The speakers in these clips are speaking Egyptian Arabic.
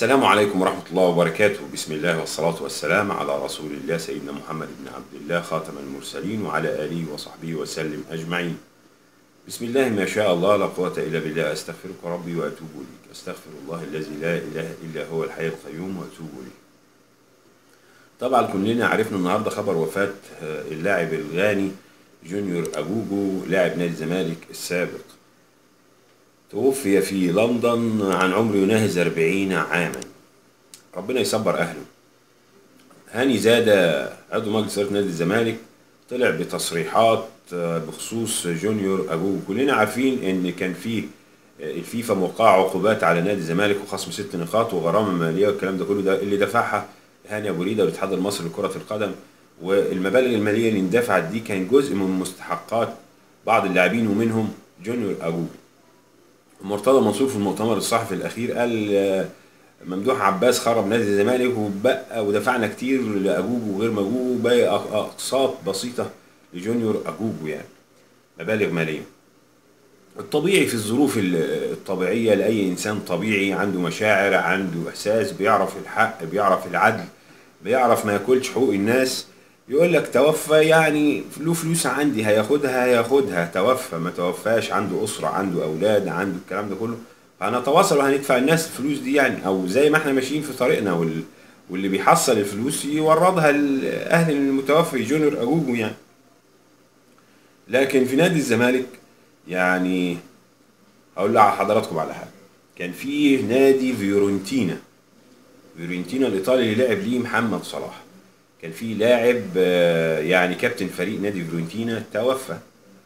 السلام عليكم ورحمة الله وبركاته بسم الله والصلاة والسلام على رسول الله سيدنا محمد بن عبد الله خاتم المرسلين وعلى آله وصحبه وسلم أجمعين بسم الله ما شاء الله لا قوة إلا بالله أستغفرك ربي وأتوب إليك أستغفر الله الذي لا إله إلا هو الحي القيوم وأتوب إليه طبعا كلنا عرفنا النهارده خبر وفاة اللاعب الغاني جونيور أجوجو لاعب نادي الزمالك السابق توفي في لندن عن عمر يناهز 40 عاما ربنا يصبر أهله هاني زادة عضو مجلس إدارة نادي الزمالك طلع بتصريحات بخصوص جونيور أجوجو كلنا عارفين إن كان فيه الفيفا موقعة عقوبات على نادي الزمالك وخصم ست نقاط وغرامة مالية والكلام ده كله ده اللي دفعها هاني ابو ريده والاتحاد المصري لكره القدم والمبالغ الماليه اللي اندفعت دي كان جزء من مستحقات بعض اللاعبين ومنهم جونيور اجوجو مرتضى منصور في المؤتمر الصحفي الاخير قال ممدوح عباس خرب نادي الزمالك وبقى ودفعنا كتير لاجوجو وغير مجوجو باقي اقساط بسيطه لجونيور اجوجو يعني مبالغ ماليه الطبيعي في الظروف الطبيعية لأي إنسان طبيعي عنده مشاعر عنده إحساس بيعرف الحق بيعرف العدل بيعرف ما ياكلش حقوق الناس يقول لك توفى يعني له فلوس عندي هياخدها هياخدها توفى ما توفاش عنده أسرة عنده أولاد عنده الكلام ده كله فهنتواصل وهندفع الناس الفلوس دي يعني أو زي ما احنا ماشيين في طريقنا وال... واللي بيحصل الفلوس يوردها لأهل المتوفي جونيور أجوجو يعني لكن في نادي الزمالك يعني هقول لحضراتكم على حاجه كان في نادي فيورنتينا فيورنتينا الايطالي اللي لعب ليه محمد صلاح كان في لاعب يعني كابتن فريق نادي فيورنتينا توفى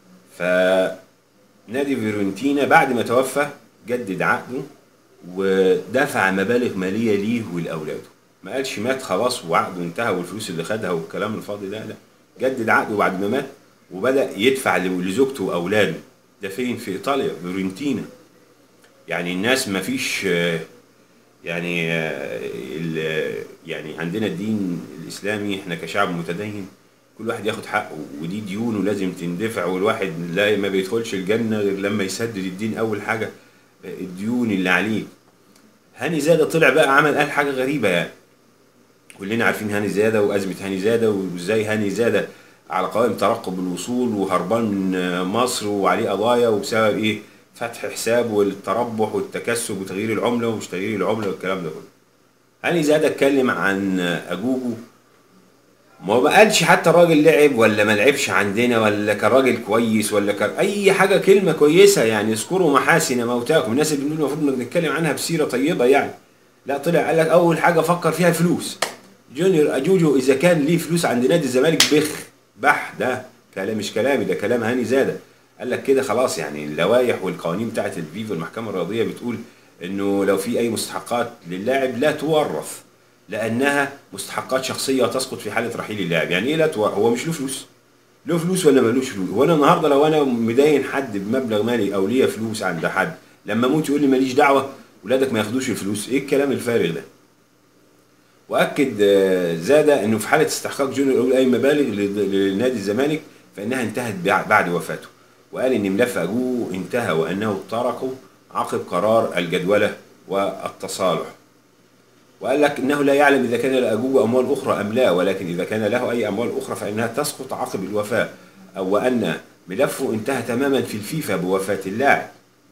فنادي فيورنتينا بعد ما توفى جدد عقده ودفع مبالغ ماليه ليه ولاولاده ما قالش مات خلاص وعقده انتهى والفلوس اللي خدها والكلام الفاضي ده لا جدد عقده بعد ما مات وبدا يدفع لزوجته واولاده ده فين في ايطاليا فيورنتينا يعني الناس ما فيش يعني يعني عندنا الدين الاسلامي احنا كشعب متدين كل واحد ياخد حقه ودي ديونه لازم تندفع والواحد لا ما بيدخلش الجنه غير لما يسدد الدين اول حاجه الديون اللي عليه هاني زاده طلع بقى عمل قال حاجه غريبه يعني كلنا عارفين هاني زاده وازمه هاني زاده وازاي هاني زاده على قوائم ترقب الوصول وهربان من مصر وعليه قضايا وبسبب ايه؟ فتح حساب والتربح والتكسب وتغيير العمله ومش تغيير العمله والكلام ده كله. هاني زاد اتكلم عن اجوجو ما هو ما قالش حتى الراجل لعب ولا ما لعبش عندنا ولا كان راجل كويس ولا كان اي حاجه كلمه كويسه يعني اذكروا محاسن موتاكم الناس اللي بنقول المفروض نتكلم عنها بسيره طيبه يعني لا طلع قال لك اول حاجه فكر فيها الفلوس جونيور اجوجو اذا كان ليه فلوس عند نادي الزمالك بخ بح ده كلام مش كلامي ده كلام هاني زاده قال لك كده خلاص يعني اللوائح والقوانين بتاعت الفيفا والمحكمه الرياضيه بتقول انه لو في اي مستحقات للاعب لا تورث لانها مستحقات شخصيه تسقط في حاله رحيل اللاعب يعني ايه لا تورث هو مش له فلوس له فلوس ولا ملوش فلوس هو انا النهارده لو انا مدين حد بمبلغ مالي او ليا فلوس عند حد لما اموت يقول لي ماليش دعوه ولادك ما ياخدوش الفلوس ايه الكلام الفارغ ده واكد زاد انه في حاله استحقاق جونيور اول اي مبالغ لنادي الزمالك فانها انتهت بعد وفاته وقال ان ملف اجوه انتهى وانه طرقه عقب قرار الجدوله والتصالح وقال لك انه لا يعلم اذا كان لاجوه اموال اخرى ام لا ولكن اذا كان له اي اموال اخرى فانها تسقط عقب الوفاه او وان ملفه انتهى تماما في الفيفا بوفاه اللاعب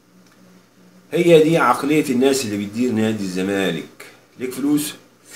هي دي عقليه الناس اللي بتدير نادي الزمالك ليك فلوس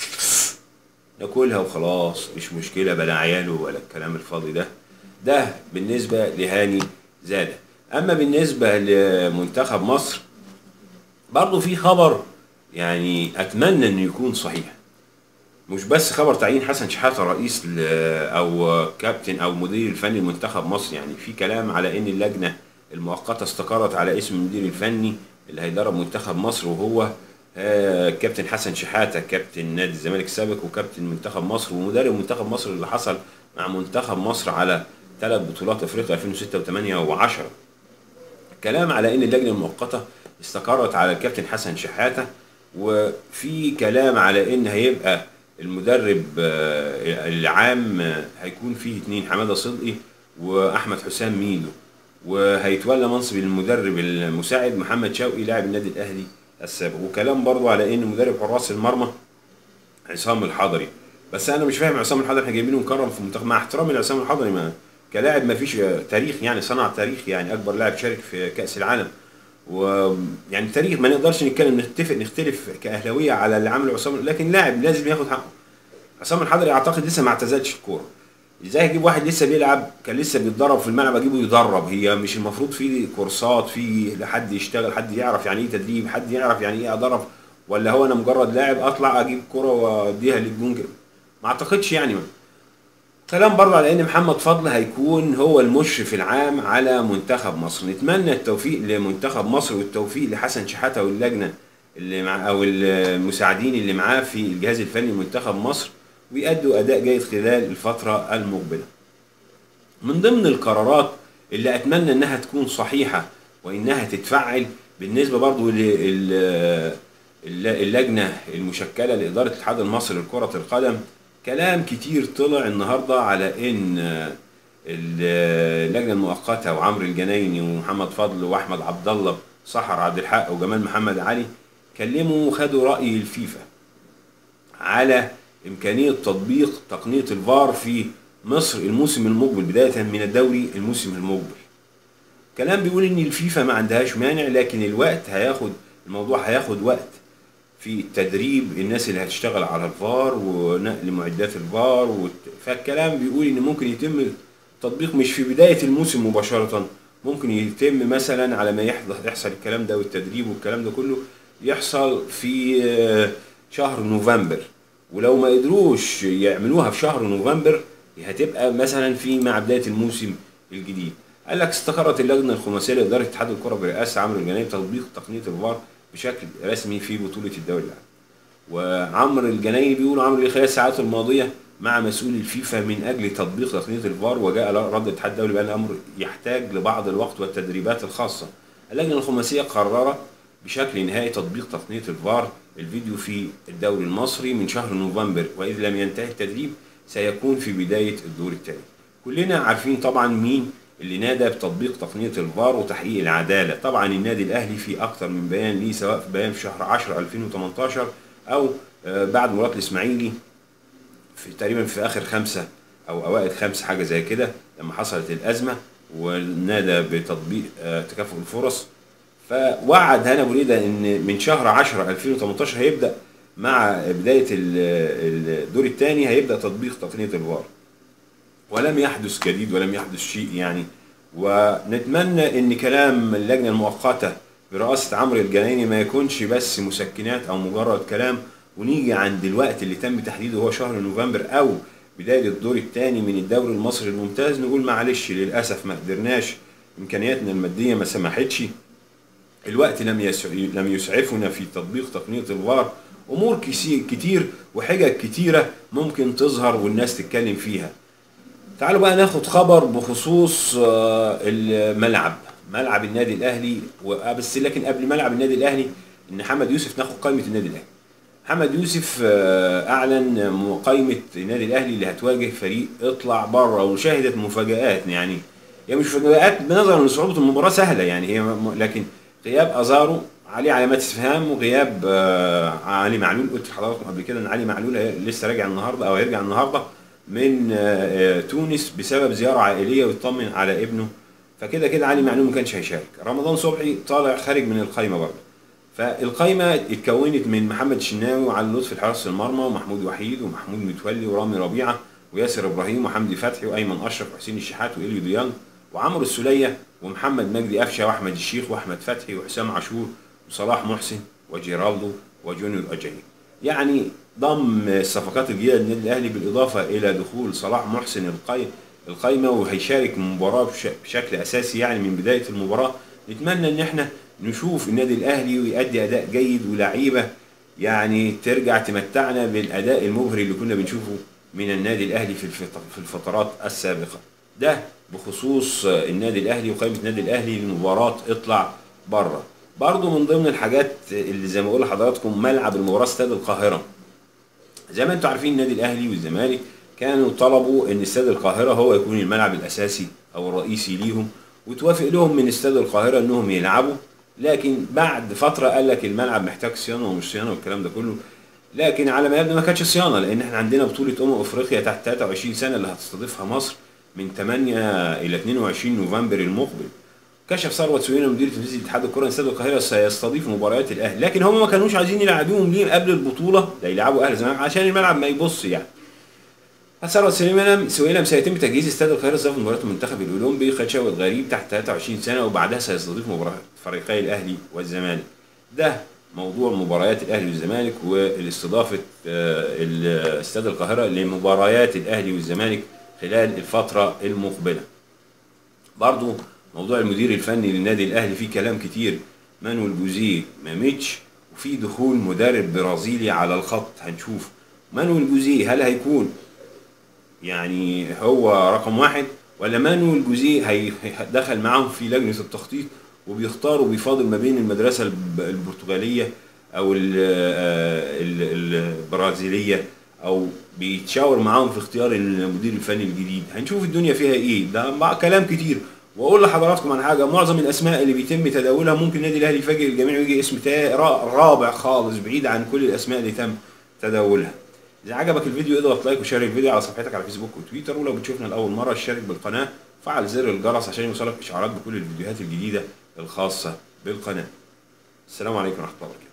ناكلها وخلاص مش مشكلة بلا عياله ولا الكلام الفاضي ده ده بالنسبة لهاني زادة أما بالنسبة لمنتخب مصر برضه في خبر يعني أتمنى إنه يكون صحيح مش بس خبر تعيين حسن شحاتة رئيس أو كابتن أو مدير الفني لمنتخب مصر يعني في كلام على إن اللجنة المؤقتة استقرت على اسم المدير الفني اللي هيدرب منتخب مصر وهو كابتن حسن شحاته كابتن نادي الزمالك السابق وكابتن منتخب مصر ومدرب منتخب مصر اللي حصل مع منتخب مصر على ثلاث بطولات افريقيا 2006 و8 و10 كلام على ان اللجنه المؤقته استقرت على الكابتن حسن شحاته وفي كلام على ان هيبقى المدرب العام هيكون فيه اثنين حماده صدقي واحمد حسام ميدو وهيتولى منصب المدرب المساعد محمد شوقي لاعب النادي الاهلي السابق وكلام برضو على ان مدرب حراس المرمى عصام الحضري بس انا مش فاهم عصام الحضري احنا جايبينه مكرم في منتخب مع احترامي لعصام الحضري ما كلاعب ما فيش تاريخ يعني صنع تاريخ يعني اكبر لاعب شارك في كاس العالم ويعني تاريخ ما نقدرش نتكلم نتفق نختلف كاهلاويه على اللي عمله عصام لكن لاعب لازم ياخد حقه عصام الحضري اعتقد لسه ما اعتزلش الكوره ازاي اجيب واحد لسه بيلعب كان لسه بيتدرب في الملعب اجيبه يدرب هي مش المفروض في كورسات في حد يشتغل حد يعرف يعني ايه تدريب حد يعرف يعني ايه ادرب ولا هو انا مجرد لاعب اطلع اجيب كرة واديها للجون كده ما اعتقدش يعني ما. كلام برضه على ان محمد فضل هيكون هو المشرف العام على منتخب مصر نتمنى التوفيق لمنتخب مصر والتوفيق لحسن شحاته واللجنه اللي مع او المساعدين اللي معاه في الجهاز الفني لمنتخب مصر ويأدوا اداء جيد خلال الفتره المقبله من ضمن القرارات اللي اتمنى انها تكون صحيحه وانها تتفعل بالنسبه برضه للجنه المشكله لاداره الاتحاد المصري لكره القدم كلام كتير طلع النهارده على ان اللجنه المؤقته وعمرو الجنايني ومحمد فضل واحمد عبد الله سحر عبد الحق وجمال محمد علي كلموا وخدوا راي الفيفا على امكانيه تطبيق تقنيه الفار في مصر الموسم المقبل بدايه من الدوري الموسم المقبل كلام بيقول ان الفيفا ما عندهاش مانع لكن الوقت هياخد الموضوع هياخد وقت في تدريب الناس اللي هتشتغل على الفار ونقل معدات الفار وت... فالكلام بيقول ان ممكن يتم التطبيق مش في بدايه الموسم مباشره ممكن يتم مثلا على ما يحصل الكلام ده والتدريب والكلام ده كله يحصل في شهر نوفمبر ولو ما قدروش يعملوها في شهر نوفمبر هتبقى مثلا في مع بدايه الموسم الجديد قال لك استقرت اللجنه الخماسيه لاداره اتحاد الكره برئاسه عمرو الجنايب تطبيق تقنيه الفار بشكل رسمي في بطوله الدوري العام وعمرو الجنايبي بيقول عمرو خلال الساعات الماضيه مع مسؤول الفيفا من اجل تطبيق تقنيه الفار وجاء رد الاتحاد الدولي بان الامر يحتاج لبعض الوقت والتدريبات الخاصه. اللجنه الخماسيه قررت بشكل نهائي تطبيق تقنيه الفار الفيديو في الدوري المصري من شهر نوفمبر واذ لم ينتهي التدريب سيكون في بدايه الدور الثاني. كلنا عارفين طبعا مين اللي نادى بتطبيق تقنيه الفار وتحقيق العداله، طبعا النادي الاهلي في اكثر من بيان ليه سواء في بيان في شهر 10 2018 او بعد مباراه الاسماعيلي في تقريبا في اخر خمسه او اوائل خمسه حاجه زي كده لما حصلت الازمه ونادى بتطبيق تكافؤ الفرص فوعد هنا بريده ان من شهر 10 2018 هيبدا مع بدايه الدور الثاني هيبدا تطبيق تقنيه الفار ولم يحدث جديد ولم يحدث شيء يعني ونتمنى ان كلام اللجنه المؤقته برئاسه عمرو الجنايني ما يكونش بس مسكنات او مجرد كلام ونيجي عند الوقت اللي تم تحديده هو شهر نوفمبر او بدايه الدور الثاني من الدوري المصري الممتاز نقول معلش للاسف ما قدرناش امكانياتنا الماديه ما سمحتش الوقت لم يسع... لم يسعفنا في تطبيق تقنيه الفار امور كتير وحجج كتيره ممكن تظهر والناس تتكلم فيها تعالوا بقى ناخد خبر بخصوص الملعب ملعب النادي الاهلي بس لكن قبل ملعب النادي الاهلي ان محمد يوسف ناخد قائمه النادي الاهلي محمد يوسف اعلن قائمه النادي الاهلي اللي هتواجه فريق اطلع بره وشهدت مفاجات يعني هي مش مفاجات بنظرا لصعوبه المباراه سهله يعني هي لكن غياب ازارو عليه علامات استفهام وغياب علي معلول قلت لحضراتكم قبل كده ان علي معلول لسه راجع النهارده او هيرجع النهارده من تونس بسبب زياره عائليه ويطمن على ابنه فكده كده علي معلول ما كانش هيشارك رمضان صبحي طالع خارج من القايمه برضه فالقايمه اتكونت من محمد الشناوي وعلي لطفي حراس المرمى ومحمود وحيد ومحمود متولي ورامي ربيعه وياسر ابراهيم وحمدي فتحي وايمن اشرف وحسين الشحات واليو ديانج وعمرو السوليه ومحمد مجدي قفشه واحمد الشيخ واحمد فتحي وحسام عاشور وصلاح محسن وجيرالدو وجونيور اجاي يعني ضم الصفقات الجديده للنادي الاهلي بالاضافه الى دخول صلاح محسن القايمه القايمه وهيشارك المباراه بشكل اساسي يعني من بدايه المباراه نتمنى ان احنا نشوف النادي الاهلي ويؤدي اداء جيد ولاعيبه يعني ترجع تمتعنا بالاداء المبهر اللي كنا بنشوفه من النادي الاهلي في في الفترات السابقه ده بخصوص النادي الاهلي وقائمه النادي الاهلي لمباراه اطلع بره برضه من ضمن الحاجات اللي زي ما بقول لحضراتكم ملعب المباراه استاد القاهره زي ما انتم عارفين النادي الاهلي والزمالك كانوا طلبوا ان استاد القاهره هو يكون الملعب الاساسي او الرئيسي ليهم وتوافق لهم من استاد القاهره انهم يلعبوا لكن بعد فتره قال لك الملعب محتاج صيانه ومش صيانه والكلام ده كله لكن على ما يبدو ما كانتش صيانه لان احنا عندنا بطوله امم افريقيا تحت 23 سنه اللي هتستضيفها مصر من 8 الى 22 نوفمبر المقبل كشف ثروت سوينا مدير تنفيذي اتحاد الكره ان استاد القاهره سيستضيف مباريات الاهلي لكن هم ما كانوش عايزين يلعبوهم ليه قبل البطوله ده يلعبوا اهلي الزمالك عشان الملعب ما يبص يعني ثروت سويلم سويلم سيتم تجهيز استاد القاهره لاستضافه مباراه المنتخب الاولمبي خدشاوي الغريب تحت 23 سنه وبعدها سيستضيف مباراه فريقي الاهلي والزمالك ده موضوع مباريات الاهلي والزمالك والاستضافه آه، استاد القاهره لمباريات الاهلي والزمالك خلال الفتره المقبله برضو موضوع المدير الفني للنادي الاهلي فيه كلام كتير مانويل جوزيه ما ميتش وفي دخول مدرب برازيلي على الخط هنشوف مانويل جوزيه هل هيكون يعني هو رقم واحد ولا مانويل جوزيه هي- دخل معاهم في لجنه التخطيط وبيختار وبيفاضل ما بين المدرسه الب- البرتغاليه او ال- آه، ال- البرازيليه او بيتشاور معاهم في اختيار المدير الفني الجديد هنشوف الدنيا فيها ايه ده مع كلام كتير واقول لحضراتكم عن حاجه معظم الاسماء اللي بيتم تداولها ممكن النادي الاهلي يفاجئ الجميع ويجي اسم تا- را- رابع خالص بعيد عن كل الاسماء اللي تم تداولها اذا عجبك الفيديو اضغط لايك وشارك الفيديو على صفحتك على فيسبوك وتويتر ولو بتشوفنا لاول مره اشترك بالقناه وفعل زر الجرس عشان يوصلك اشعارات بكل الفيديوهات الجديده الخاصه بالقناه السلام عليكم ورحمه الله وبركاته